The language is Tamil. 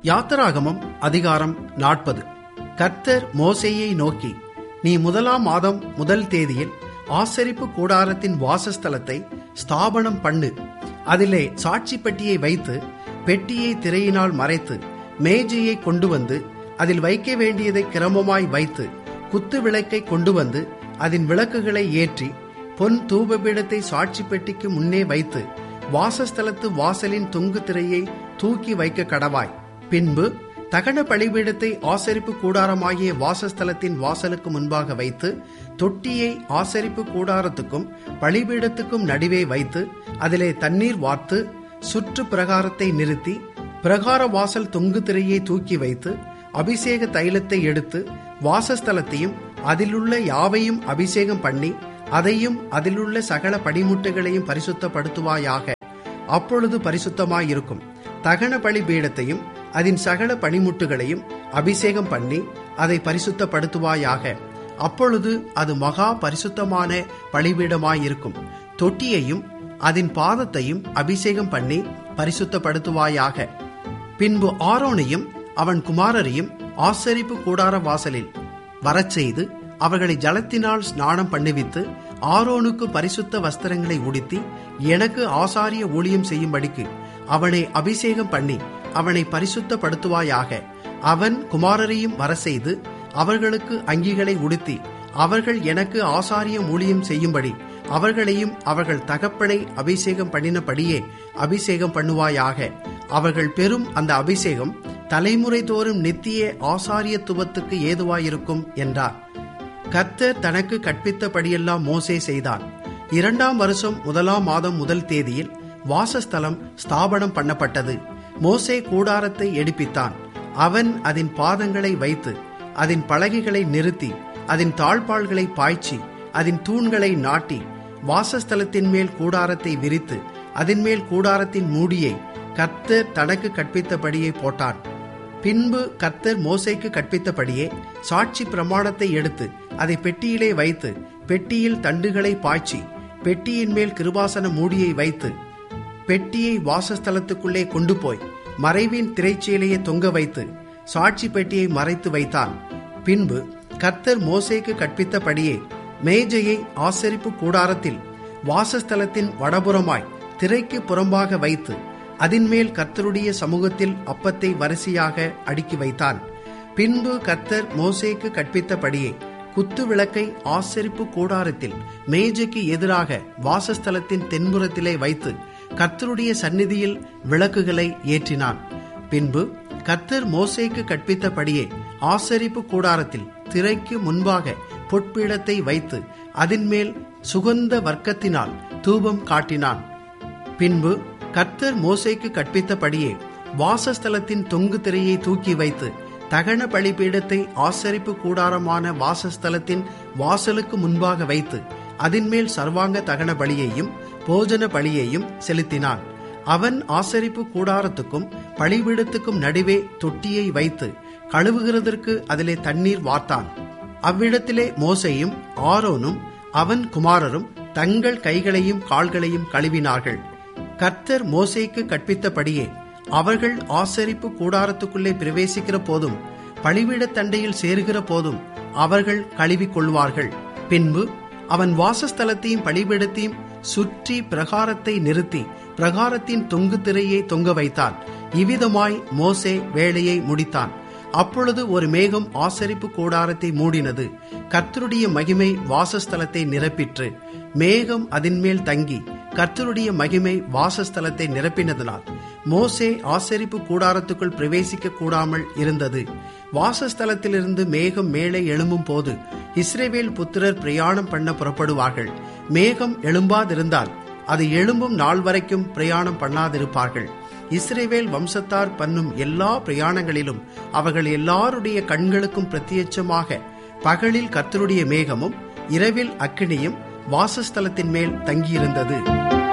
யாத்திராகமம் அதிகாரம் நாற்பது கர்த்தர் மோசேயை நோக்கி நீ முதலாம் மாதம் முதல் தேதியில் ஆசரிப்பு கூடாரத்தின் வாசஸ்தலத்தை ஸ்தாபனம் பண்ணு அதிலே சாட்சி பெட்டியை வைத்து பெட்டியை திரையினால் மறைத்து மேஜையை கொண்டு வந்து அதில் வைக்க வேண்டியதை கிரமமாய் வைத்து குத்து விளக்கை கொண்டு வந்து அதன் விளக்குகளை ஏற்றி பொன் தூபபீடத்தை சாட்சி பெட்டிக்கு முன்னே வைத்து வாசஸ்தலத்து வாசலின் தொங்கு திரையை தூக்கி வைக்க கடவாய் பின்பு தகன பலிபீடத்தை ஆசரிப்பு கூடாரமாகிய வாசஸ்தலத்தின் வாசலுக்கு முன்பாக வைத்து தொட்டியை ஆசரிப்பு கூடாரத்துக்கும் பலிபீடத்துக்கும் நடுவே வைத்து அதிலே தண்ணீர் வார்த்து சுற்று பிரகாரத்தை நிறுத்தி பிரகார வாசல் தொங்கு திரையை தூக்கி வைத்து அபிஷேக தைலத்தை எடுத்து வாசஸ்தலத்தையும் அதிலுள்ள யாவையும் அபிஷேகம் பண்ணி அதையும் அதிலுள்ள சகல படிமுட்டுகளையும் பரிசுத்தப்படுத்துவாயாக அப்பொழுது பரிசுத்தமாயிருக்கும் தகன பலி பீடத்தையும் அதன் சகல பணிமுட்டுகளையும் அபிஷேகம் பண்ணி அதை பரிசுத்தப்படுத்துவாயாக அப்பொழுது அது மகா பரிசுத்தமான பலிபீடமாயிருக்கும் தொட்டியையும் அதன் பாதத்தையும் அபிஷேகம் பண்ணி பரிசுத்தப்படுத்துவாயாக பின்பு ஆரோனையும் அவன் குமாரரையும் ஆசரிப்பு கூடார வாசலில் வரச் செய்து அவர்களை ஜலத்தினால் ஸ்நானம் பண்ணுவித்து ஆரோனுக்கு பரிசுத்த வஸ்திரங்களை உடுத்தி எனக்கு ஆசாரிய ஊழியம் செய்யும்படிக்கு அவனை அபிஷேகம் பண்ணி அவனை பரிசுத்தப்படுத்துவாயாக அவன் குமாரரையும் வரசெய்து அவர்களுக்கு அங்கிகளை உடுத்தி அவர்கள் எனக்கு ஆசாரியம் ஊழியம் செய்யும்படி அவர்களையும் அவர்கள் தகப்பனை அபிஷேகம் பண்ணினபடியே அபிஷேகம் பண்ணுவாயாக அவர்கள் பெறும் அந்த அபிஷேகம் தலைமுறை தோறும் நித்திய ஆசாரியத்துவத்துக்கு ஏதுவாயிருக்கும் என்றார் கர்த்தர் தனக்கு கற்பித்தபடியெல்லாம் மோசே செய்தான் இரண்டாம் வருஷம் முதலாம் மாதம் முதல் தேதியில் வாசஸ்தலம் ஸ்தாபனம் பண்ணப்பட்டது மோசே கூடாரத்தை எடுப்பித்தான் அவன் அதன் பாதங்களை வைத்து அதன் பலகைகளை நிறுத்தி அதன் தாழ்பாள்களை பாய்ச்சி அதன் தூண்களை நாட்டி வாசஸ்தலத்தின் மேல் கூடாரத்தை விரித்து அதன் மேல் கூடாரத்தின் மூடியை கர்த்தர் தனக்கு கற்பித்தபடியே போட்டான் பின்பு கர்த்தர் மோசைக்கு கற்பித்தபடியே சாட்சி பிரமாணத்தை எடுத்து அதை பெட்டியிலே வைத்து பெட்டியில் தண்டுகளை பாய்ச்சி பெட்டியின் மேல் கிருபாசன மூடியை வைத்து பெட்டியை வாசஸ்தலத்துக்குள்ளே கொண்டு போய் மறைவின் திரைச்சீலையை தொங்க வைத்து சாட்சி பெட்டியை மறைத்து வைத்தான் பின்பு கர்த்தர் மோசேக்கு கற்பித்தபடியே மேஜையை ஆசரிப்பு கூடாரத்தில் வாசஸ்தலத்தின் வடபுறமாய் திரைக்கு புறம்பாக வைத்து அதின்மேல் கர்த்தருடைய சமூகத்தில் அப்பத்தை வரிசையாக அடுக்கி வைத்தான் பின்பு கர்த்தர் மோசேக்கு கற்பித்தபடியே குத்து விளக்கை ஆசரிப்பு கூடாரத்தில் மேஜைக்கு எதிராக வாசஸ்தலத்தின் தென்புறத்திலே வைத்து கர்த்தருடைய சந்நிதியில் விளக்குகளை ஏற்றினான் பின்பு கர்த்தர் மோசேக்கு கற்பித்தபடியே ஆசரிப்பு கூடாரத்தில் திரைக்கு முன்பாக பொற்பீடத்தை வைத்து அதன்மேல் சுகந்த வர்க்கத்தினால் தூபம் காட்டினான் பின்பு கர்த்தர் மோசைக்கு கற்பித்தபடியே வாசஸ்தலத்தின் தொங்கு திரையை தூக்கி வைத்து தகன பலிபீடத்தை ஆசரிப்பு கூடாரமான வாசஸ்தலத்தின் வாசலுக்கு முன்பாக வைத்து அதன்மேல் சர்வாங்க தகன பலியையும் போஜன பலியையும் செலுத்தினான் அவன் ஆசரிப்பு கூடாரத்துக்கும் பலிபீடத்துக்கும் நடுவே தொட்டியை வைத்து கழுவுகிறதற்கு அதிலே தண்ணீர் வார்த்தான் அவ்விடத்திலே மோசையும் ஆரோனும் அவன் குமாரரும் தங்கள் கைகளையும் கால்களையும் கழுவினார்கள் கர்த்தர் மோசைக்கு கற்பித்தபடியே அவர்கள் ஆசரிப்பு கூடாரத்துக்குள்ளே பிரவேசிக்கிற போதும் பழிவிட தண்டையில் சேருகிற போதும் அவர்கள் கழுவிக் கொள்வார்கள் பின்பு அவன் வாசஸ்தலத்தையும் பலிபீடத்தையும் சுற்றி பிரகாரத்தை நிறுத்தி பிரகாரத்தின் தொங்கு திரையை தொங்க வைத்தான் இவ்விதமாய் மோசே வேலையை முடித்தான் அப்பொழுது ஒரு மேகம் ஆசரிப்பு கூடாரத்தை மூடினது கர்த்தருடைய மகிமை வாசஸ்தலத்தை நிரப்பிற்று மேகம் அதன்மேல் தங்கி கர்த்தருடைய மகிமை வாசஸ்தலத்தை நிரப்பினதனால் மோசே ஆசரிப்பு கூடாரத்துக்குள் பிரவேசிக்க கூடாமல் இருந்தது வாசஸ்தலத்திலிருந்து மேகம் மேலே எழும்பும் போது இஸ்ரேவேல் புத்திரர் பிரயாணம் பண்ண புறப்படுவார்கள் மேகம் எழும்பாதிருந்தால் அது எழும்பும் நாள் வரைக்கும் பிரயாணம் பண்ணாதிருப்பார்கள் இஸ்ரேவேல் வம்சத்தார் பண்ணும் எல்லா பிரயாணங்களிலும் அவர்கள் எல்லாருடைய கண்களுக்கும் பிரத்யட்சமாக பகலில் கர்த்தருடைய மேகமும் இரவில் அக்கினியும் வாசஸ்தலத்தின் மேல் தங்கியிருந்தது